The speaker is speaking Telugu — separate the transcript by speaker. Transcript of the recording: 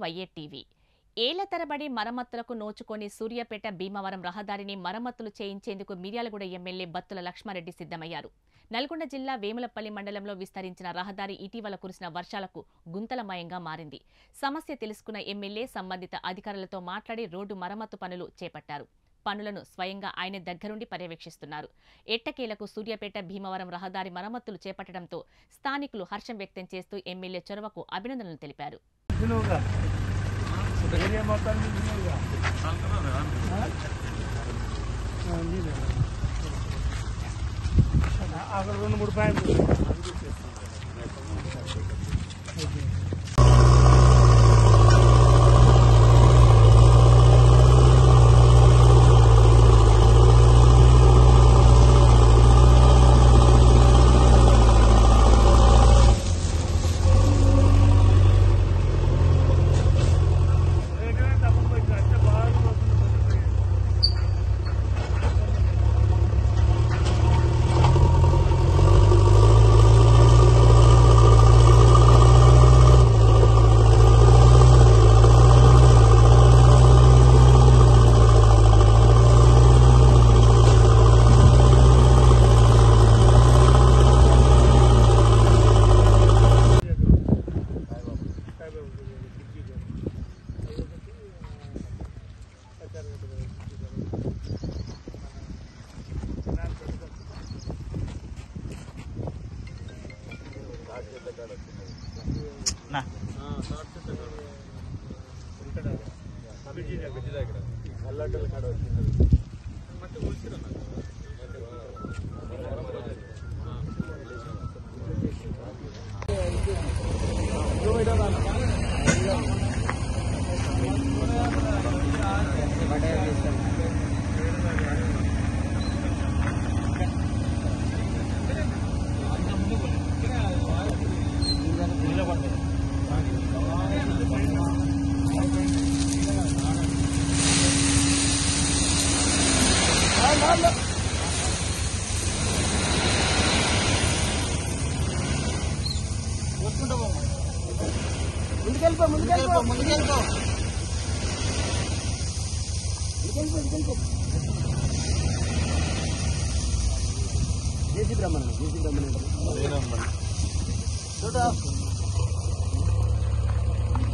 Speaker 1: వైఏటీవీ ఏళ్ల తరబడి మరమ్మతులకు నోచుకొని సూర్యాపేట భీమవరం రహదారిని మరమ్మతులు చేయించేందుకు మిర్యాలగూడ ఎమ్మెల్యే బత్తుల లక్ష్మారెడ్డి సిద్ధమయ్యారు నల్గొండ జిల్లా వేములపల్లి మండలంలో విస్తరించిన రహదారి ఇటీవల కురిసిన వర్షాలకు గుంతలమయంగా మారింది సమస్య తెలుసుకున్న ఎమ్మెల్యే సంబంధిత అధికారులతో మాట్లాడి రోడ్డు మరమ్మతు పనులు చేపట్టారు పనులను స్వయంగా ఆయన దగ్గరుండి పర్యవేక్షిస్తున్నారు ఎట్టకేలకు సూర్యాపేట భీమవరం రహదారి మరమ్మతులు చేపట్టడంతో స్థానికులు హర్షం వ్యక్తం చేస్తూ ఎమ్మెల్యే చొరవకు అభినందనలు తెలిపారు
Speaker 2: వినువుగా ఏరియా మొత్తాన్ని వినువుగా అక్కడ రెండు మూడు పాయింట్లు ఏంటంటే తప్పని పోయింది అంటే బాగా పోతుంది ముందుకెళ్ళిపో ముందుకెళ్ళిపో ముందుకెళ్ళిపో జేసీ బ్రహ్మణ్ జేసీ బ్రహ్మణ్ చూడ